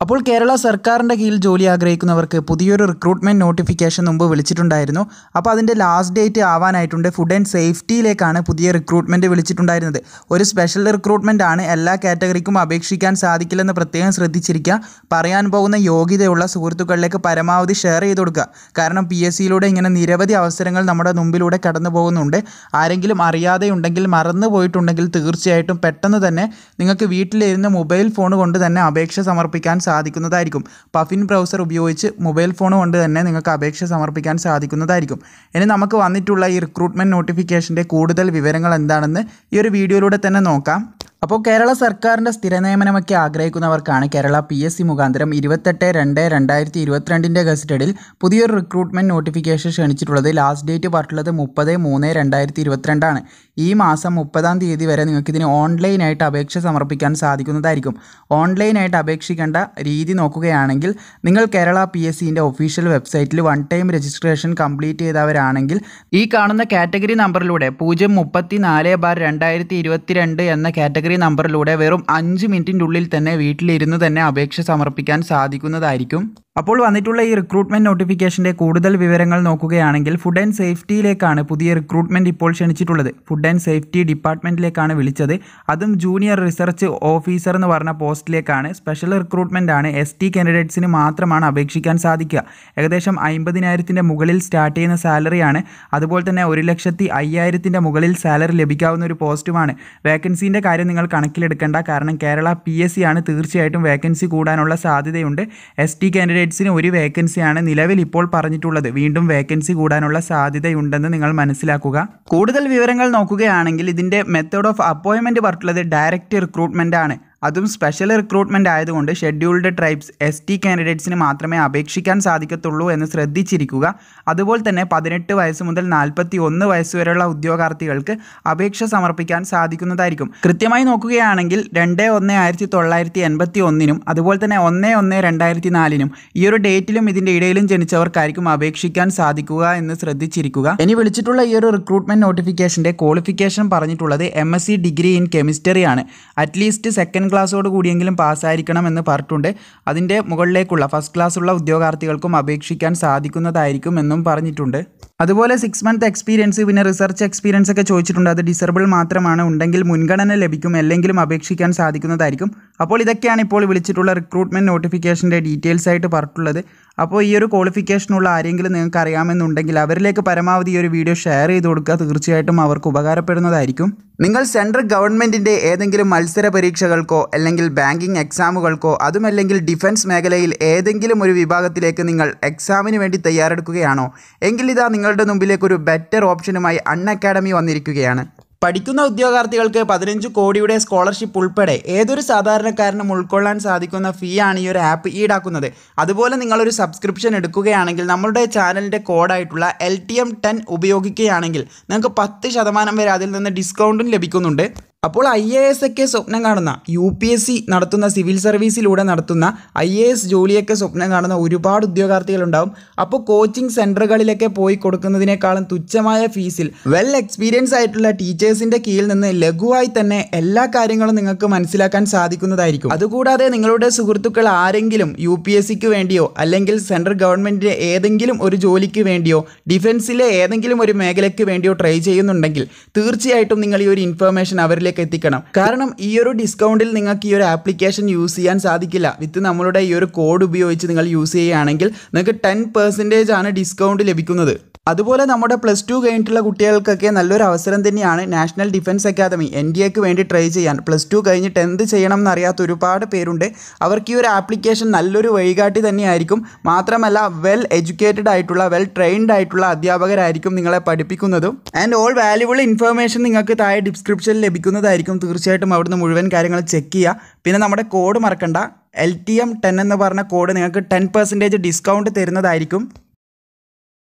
അപ്പോൾ കേരള സർക്കാരിൻ്റെ കീഴിൽ ജോലി ആഗ്രഹിക്കുന്നവർക്ക് പുതിയൊരു റിക്രൂട്ട്മെൻറ്റ് നോട്ടിഫിക്കേഷൻ മുമ്പ് വിളിച്ചിട്ടുണ്ടായിരുന്നു അപ്പോൾ അതിൻ്റെ ലാസ്റ്റ് ഡേറ്റ് ആവാനായിട്ടുണ്ട് ഫുഡ് ആൻഡ് സേഫ്റ്റിയിലേക്കാണ് പുതിയ റിക്രൂട്ട്മെൻറ്റ് വിളിച്ചിട്ടുണ്ടായിരുന്നത് ഒരു സ്പെഷ്യൽ റിക്രൂട്ട്മെൻ്റ് ആണ് എല്ലാ കാറ്റഗറിക്കും അപേക്ഷിക്കാൻ സാധിക്കില്ലെന്ന് പ്രത്യേകം ശ്രദ്ധിച്ചിരിക്കുക പറയാൻ പോകുന്ന യോഗ്യതയുള്ള സുഹൃത്തുക്കളിലേക്ക് പരമാവധി ഷെയർ ചെയ്ത് കൊടുക്കുക കാരണം പി എസ് സിയിലൂടെ ഇങ്ങനെ നിരവധി അവസരങ്ങൾ നമ്മുടെ മുമ്പിലൂടെ കടന്നു പോകുന്നുണ്ട് ആരെങ്കിലും അറിയാതെ ഉണ്ടെങ്കിൽ മറന്നു പോയിട്ടുണ്ടെങ്കിൽ തീർച്ചയായിട്ടും പെട്ടെന്ന് തന്നെ നിങ്ങൾക്ക് വീട്ടിലിരുന്ന് മൊബൈൽ ഫോൺ കൊണ്ട് തന്നെ അപേക്ഷ സമർപ്പിക്കാൻ സാധിക്കുന്നതായിരിക്കും പഫിൻ ബ്രൗസർ ഉപയോഗിച്ച് മൊബൈൽ ഫോൺ കൊണ്ട് തന്നെ നിങ്ങൾക്ക് അപേക്ഷ സമർപ്പിക്കാൻ സാധിക്കുന്നതായിരിക്കും ഇനി നമുക്ക് വന്നിട്ടുള്ള ഈ റിക്രൂട്ട്മെൻറ്റ് നോട്ടിഫിക്കേഷൻ്റെ കൂടുതൽ വിവരങ്ങൾ എന്താണെന്ന് ഈ ഒരു വീഡിയോയിലൂടെ തന്നെ നോക്കാം അപ്പോൾ കേരള സർക്കാരിൻ്റെ സ്ഥിര നിയമനമൊക്കെ ആഗ്രഹിക്കുന്നവർക്കാണ് കേരള പി എസ് സി മുഖാന്തരം ഇരുപത്തെട്ട് രണ്ട് രണ്ടായിരത്തി ഇരുപത്തിരണ്ടിൻ്റെ ഗസറ്റഡിൽ പുതിയൊരു റിക്രൂട്ട്മെൻറ്റ് നോട്ടിഫിക്കേഷൻ ക്ഷണിച്ചിട്ടുള്ളത് ലാസ്റ്റ് ഡേറ്റ് പറഞ്ഞിട്ടുള്ളത് മുപ്പത് മൂന്ന് രണ്ടായിരത്തി ഇരുപത്തിരണ്ടാണ് ഈ മാസം മുപ്പതാം തീയതി വരെ നിങ്ങൾക്ക് ഇതിന് ഓൺലൈനായിട്ട് അപേക്ഷ സമർപ്പിക്കാൻ സാധിക്കുന്നതായിരിക്കും ഓൺലൈനായിട്ട് അപേക്ഷിക്കേണ്ട രീതി നോക്കുകയാണെങ്കിൽ നിങ്ങൾ കേരള പി എസ് സിൻ്റെ ഒഫീഷ്യൽ വെബ്സൈറ്റിൽ വൺ ടൈം രജിസ്ട്രേഷൻ കംപ്ലീറ്റ് ചെയ്തവരാണെങ്കിൽ ഈ കാണുന്ന കാറ്റഗറി നമ്പറിലൂടെ പൂജ്യം മുപ്പത്തി നാല് ബാർ രണ്ടായിരത്തി ഇരുപത്തിരണ്ട് എന്ന കാറ്റഗറി നമ്പറിലൂടെ വെറും അഞ്ച് മിനിറ്റിൻ്റെ ഉള്ളിൽ തന്നെ വീട്ടിലിരുന്ന് തന്നെ അപേക്ഷ സമർപ്പിക്കാൻ സാധിക്കുന്നതായിരിക്കും അപ്പോൾ വന്നിട്ടുള്ള ഈ റിക്രൂട്ട്മെൻറ്റ് നോട്ടിഫിക്കേഷൻ്റെ കൂടുതൽ വിവരങ്ങൾ നോക്കുകയാണെങ്കിൽ ഫുഡ് ആൻഡ് സേഫ്റ്റിയിലേക്കാണ് പുതിയ റിക്രൂട്ട്മെൻറ്റ് ഇപ്പോൾ ക്ഷണിച്ചിട്ടുള്ളത് ഫുഡ് ആൻഡ് സേഫ്റ്റി ഡിപ്പാർട്ട്മെൻറ്റിലേക്കാണ് വിളിച്ചത് അതും ജൂനിയർ റിസർച്ച് ഓഫീസർ എന്ന് പറഞ്ഞ പോസ്റ്റിലേക്കാണ് സ്പെഷ്യൽ റിക്രൂട്ട്മെൻ്റ് ആണ് എസ് ടി കാൻഡിഡേറ്റ്സിന് മാത്രമാണ് അപേക്ഷിക്കാൻ സാധിക്കുക ഏകദേശം അമ്പതിനായിരത്തിൻ്റെ മുകളിൽ സ്റ്റാർട്ട് ചെയ്യുന്ന സാലറിയാണ് അതുപോലെ തന്നെ ഒരു ലക്ഷത്തി അയ്യായിരത്തിൻ്റെ മുകളിൽ സാലറി ലഭിക്കാവുന്ന ഒരു പോസ്റ്റുമാണ് വേക്കൻസീൻ്റെ കാര്യം നിങ്ങൾ കണക്കിലെടുക്കേണ്ട കാരണം കേരള പി എസ് സി ആണ് തീർച്ചയായിട്ടും വേക്കൻസി കൂടാനുള്ള സാധ്യതയുണ്ട് എസ് ടി കാൻഡിഡേറ്റ്സിന് ഒരു വേക്കൻസിയാണ് നിലവിൽ ഇപ്പോൾ പറഞ്ഞിട്ടുള്ളത് വീണ്ടും വേക്കൻസി കൂടാനുള്ള സാധ്യതയുണ്ടെന്ന് നിങ്ങൾ മനസ്സിലാക്കുക കൂടുതൽ വിവരങ്ങൾ നോക്കുകയാണെങ്കിൽ ഇതിൻ്റെ മെത്തേഡ് ഓഫ് അപ്പോയിൻമെൻറ്റ് പറഞ്ഞിട്ടുള്ളത് ഡയറക്റ്റ് റിക്രൂട്ട്മെൻ്റ് ആണ് അതും സ്പെഷ്യൽ റിക്രൂട്ട്മെൻ്റ് ആയതുകൊണ്ട് ഷെഡ്യൂൾഡ് ട്രൈബ്സ് എസ് ടി കാൻഡിഡേറ്റ്സിന് മാത്രമേ അപേക്ഷിക്കാൻ സാധിക്കത്തുള്ളൂ എന്ന് ശ്രദ്ധിച്ചിരിക്കുക അതുപോലെ തന്നെ പതിനെട്ട് വയസ്സ് മുതൽ നാൽപ്പത്തി ഒന്ന് വയസ്സ് വരെയുള്ള ഉദ്യോഗാർത്ഥികൾക്ക് അപേക്ഷ സമർപ്പിക്കാൻ സാധിക്കുന്നതായിരിക്കും കൃത്യമായി നോക്കുകയാണെങ്കിൽ രണ്ട് ഒന്ന് ആയിരത്തി തൊള്ളായിരത്തി എൺപത്തി ഒന്നിനും അതുപോലെ തന്നെ ഒന്ന് ഒന്ന് രണ്ടായിരത്തി നാലിനും ഈ ഒരു ഡേറ്റിലും ഇതിൻ്റെ ഇടയിലും ജനിച്ചവർക്കായിരിക്കും അപേക്ഷിക്കാൻ സാധിക്കുക എന്ന് ശ്രദ്ധിച്ചിരിക്കുക ഇനി വിളിച്ചിട്ടുള്ള ഈ ഒരു റിക്രൂട്ട്മെൻറ്റ് നോട്ടിഫിക്കേഷൻ്റെ ക്വാളിഫിക്കേഷൻ പറഞ്ഞിട്ടുള്ളത് M S C degree in chemistry ആണ് അറ്റ്ലീസ്റ്റ് സെക്കൻഡ് ക്ലാസ്സോട് കൂടിയെങ്കിലും പാസ്സായിരിക്കണം എന്ന് പറഞ്ഞിട്ടുണ്ട് അതിൻ്റെ മുകളിലേക്കുള്ള ഫസ്റ്റ് ക്ലാസ് ഉള്ള ഉദ്യോഗാർത്ഥികൾക്കും അപേക്ഷിക്കാൻ സാധിക്കുന്നതായിരിക്കും എന്നും പറഞ്ഞിട്ടുണ്ട് അതുപോലെ സിക്സ് മന്ത് എക്സ്പീരിയൻസ് പിന്നെ റിസർച്ച് എക്സ്പീരിയൻസ് ഒക്കെ ചോദിച്ചിട്ടുണ്ട് അത് ഡിസേബിൾ മാത്രമാണ് ഉണ്ടെങ്കിൽ മുൻഗണന ലഭിക്കും അല്ലെങ്കിലും അപേക്ഷിക്കാൻ സാധിക്കുന്നതായിരിക്കും അപ്പോൾ ഇതൊക്കെയാണ് ഇപ്പോൾ വിളിച്ചിട്ടുള്ള റിക്രൂട്ട്മെൻറ്റ് നോട്ടിഫിക്കേഷൻ്റെ ഡീറ്റെയിൽസ് ആയിട്ട് പറഞ്ഞിട്ടുള്ളത് അപ്പോൾ ഈ ഒരു ക്വാളിഫിക്കേഷനുള്ള ആരെങ്കിലും നിങ്ങൾക്ക് അറിയാമെന്നുണ്ടെങ്കിൽ അവരിലേക്ക് പരമാവധി ഈ ഒരു വീഡിയോ ഷെയർ ചെയ്ത് കൊടുക്കുക തീർച്ചയായിട്ടും അവർക്ക് ഉപകാരപ്പെടുന്നതായിരിക്കും നിങ്ങൾ സെൻട്രൽ ഗവൺമെൻറ്റിൻ്റെ ഏതെങ്കിലും മത്സര പരീക്ഷകൾക്കോ അല്ലെങ്കിൽ ബാങ്കിങ് എക്സാമുകൾക്കോ അതുമല്ലെങ്കിൽ ഡിഫൻസ് മേഖലയിൽ ഏതെങ്കിലും ഒരു വിഭാഗത്തിലേക്ക് നിങ്ങൾ എക്സാമിന് വേണ്ടി തയ്യാറെടുക്കുകയാണോ എങ്കിൽ ഇതാ നിങ്ങളുടെ മുമ്പിലേക്ക് ഒരു ബെറ്റർ ഓപ്ഷനുമായി അൺ അക്കാഡമി വന്നിരിക്കുകയാണ് പഠിക്കുന്ന ഉദ്യോഗാർത്ഥികൾക്ക് പതിനഞ്ച് കോടിയുടെ സ്കോളർഷിപ്പ് ഉൾപ്പെടെ ഏതൊരു സാധാരണക്കാരനും ഉൾക്കൊള്ളാൻ സാധിക്കുന്ന ഫീ ആണ് ഈ ഒരു ആപ്പ് ഈടാക്കുന്നത് അതുപോലെ നിങ്ങളൊരു സബ്സ്ക്രിപ്ഷൻ എടുക്കുകയാണെങ്കിൽ നമ്മളുടെ ചാനലിൻ്റെ കോഡായിട്ടുള്ള എൽ ടി എം ടെൻ ഉപയോഗിക്കുകയാണെങ്കിൽ നിങ്ങൾക്ക് പത്ത് ശതമാനം വരെ അതിൽ നിന്ന് ഡിസ്കൗണ്ടും ലഭിക്കുന്നുണ്ട് അപ്പോൾ ഐ എ എസ് ഒക്കെ സ്വപ്നം കാണുന്ന യു പി എസ് സി നടത്തുന്ന സിവിൽ സർവീസിലൂടെ നടത്തുന്ന ഐ എ എസ് ജോലിയൊക്കെ സ്വപ്നം കാണുന്ന ഒരുപാട് ഉദ്യോഗാർത്ഥികളുണ്ടാവും അപ്പോൾ കോച്ചിങ് സെൻറ്ററുകളിലൊക്കെ പോയി കൊടുക്കുന്നതിനേക്കാളും തുച്ഛമായ ഫീസിൽ വെൽ എക്സ്പീരിയൻസ് ആയിട്ടുള്ള ടീച്ചേഴ്സിൻ്റെ കീഴിൽ നിന്ന് ലഘുവായി തന്നെ എല്ലാ കാര്യങ്ങളും നിങ്ങൾക്ക് മനസ്സിലാക്കാൻ സാധിക്കുന്നതായിരിക്കും അതുകൂടാതെ നിങ്ങളുടെ സുഹൃത്തുക്കൾ ആരെങ്കിലും യു പി എസ് സിക്ക് വേണ്ടിയോ അല്ലെങ്കിൽ സെൻട്രൽ ഗവൺമെൻറ്റിൻ്റെ ഏതെങ്കിലും ഒരു ജോലിക്ക് വേണ്ടിയോ ഡിഫൻസിലെ ഏതെങ്കിലും ഒരു മേഖലയ്ക്ക് വേണ്ടിയോ ട്രൈ ചെയ്യുന്നുണ്ടെങ്കിൽ തീർച്ചയായിട്ടും നിങ്ങൾ ഈ ഒരു ഇൻഫർമേഷൻ അവരിലേക്ക് എത്തിക്കണം കാരണം ഈ ഒരു ഡിസ്കൗണ്ടിൽ നിങ്ങൾക്ക് ഈ ഒരു ആപ്ലിക്കേഷൻ യൂസ് ചെയ്യാൻ സാധിക്കില്ല വിത്ത് നമ്മളുടെ ഈ ഒരു കോഡ് ഉപയോഗിച്ച് നിങ്ങൾ യൂസ് ചെയ്യുകയാണെങ്കിൽ നിങ്ങൾക്ക് ടെൻ പെർസെൻറ്റേജ് ആണ് ഡിസ്കൗണ്ട് ലഭിക്കുന്നത് അതുപോലെ നമ്മുടെ പ്ലസ് ടു കഴിഞ്ഞിട്ടുള്ള കുട്ടികൾക്കൊക്കെ നല്ലൊരു അവസരം തന്നെയാണ് national defence academy N D എക്ക് വേണ്ടി ട്രൈ ചെയ്യാൻ പ്ലസ് ടു കഴിഞ്ഞിട്ട് എന്ത് ചെയ്യണം എന്നറിയാത്ത ഒരുപാട് പേരുണ്ട് അവർക്ക് ഈ ഒരു ആപ്ലിക്കേഷൻ നല്ലൊരു വഴികാട്ടി തന്നെയായിരിക്കും മാത്രമല്ല വെൽ എഡ്യൂക്കേറ്റഡ് ആയിട്ടുള്ള വെൽ ട്രെയിൻഡ് ആയിട്ടുള്ള അധ്യാപകരായിരിക്കും നിങ്ങളെ പഠിപ്പിക്കുന്നതും ആൻഡ് ഓൾ വാല്യുബിൾ ഇൻഫർമേഷൻ നിങ്ങൾക്ക് താഴെ ഡിസ്ക്രിപ്ഷനിൽ ലഭിക്കുന്നതായിരിക്കും തീർച്ചയായിട്ടും അവിടുന്ന് മുഴുവൻ കാര്യങ്ങൾ ചെക്ക് ചെയ്യുക പിന്നെ നമ്മുടെ കോഡ് മറക്കണ്ട എൽ ടി എം ടെൻ എന്ന് പറഞ്ഞ കോഡ് നിങ്ങൾക്ക് ടെൻ പെർസെൻറ്റേജ് ഡിസ്കൗണ്ട് തരുന്നതായിരിക്കും